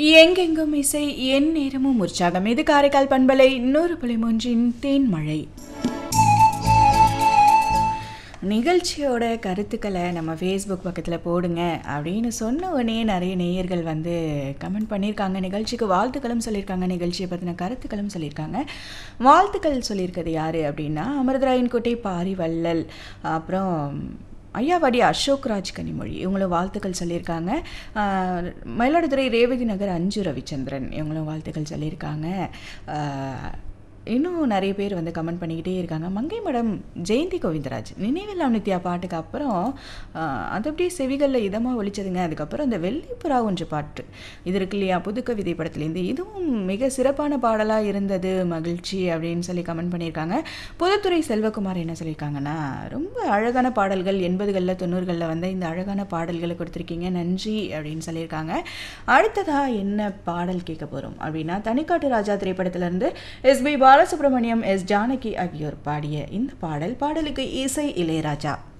எங்கெங்கும் இசை என் நேரமும் உற்சாகம் இது காரைக்கால் பண்பலை நூறு புள்ளி மூன்றின் தேன்மழை நிகழ்ச்சியோட கருத்துக்களை நம்ம ஃபேஸ்புக் பக்கத்தில் போடுங்க அப்படின்னு சொன்ன உடனே நிறைய நேயர்கள் வந்து கமெண்ட் பண்ணியிருக்காங்க நிகழ்ச்சிக்கு வாழ்த்துக்களும் சொல்லியிருக்காங்க நிகழ்ச்சியை பற்றின கருத்துக்களும் சொல்லியிருக்காங்க வாழ்த்துக்கள் சொல்லியிருக்கிறது யார் அப்படின்னா அமிர்தராயன்கோட்டை பாரிவள்ளல் அப்புறம் ஐயாவாடி அசோக் ராஜ் கனிமொழி இவங்களும் வாழ்த்துக்கள் சொல்லியிருக்காங்க ஆஹ் மயிலாடுதுறை ரேவதி நகர் அஞ்சு ரவிச்சந்திரன் இவங்களும் வாழ்த்துக்கள் சொல்லியிருக்காங்க ஆஹ் இன்னும் நிறைய பேர் வந்து கமெண்ட் பண்ணிக்கிட்டே இருக்காங்க மங்கை மடம் ஜெயந்தி கோவிந்தராஜ் நினைவெல்லாம் நித்யா பாட்டுக்கு அப்புறம் ஆஹ் அது அப்படியே செவிகளில் இதமாக ஒழிச்சதுங்க அதுக்கப்புறம் அந்த வெள்ளிப்புறா ஒன்று பாட்டு இது இருக்கு இல்லையா புது கவிதை படத்துலேருந்து இதுவும் மிக சிறப்பான பாடலாக இருந்தது மகிழ்ச்சி அப்படின்னு சொல்லி கமெண்ட் பண்ணியிருக்காங்க புதுத்துறை செல்வகுமார் என்ன சொல்லியிருக்காங்கன்னா ரொம்ப அழகான பாடல்கள் எண்பதுகளில் தொண்ணூறுகளில் வந்து இந்த அழகான பாடல்களை கொடுத்துருக்கீங்க நன்றி அப்படின்னு சொல்லியிருக்காங்க அடுத்ததாக என்ன பாடல் கேட்க போகிறோம் அப்படின்னா தனிக்காட்டு ராஜா திரைப்படத்திலிருந்து எஸ்பி பாலசுப்ரமணியம் எஸ் ஜானகி ஆகியோர் பாடிய இந்த பாடல் பாடலுக்கு இசை இளையராஜா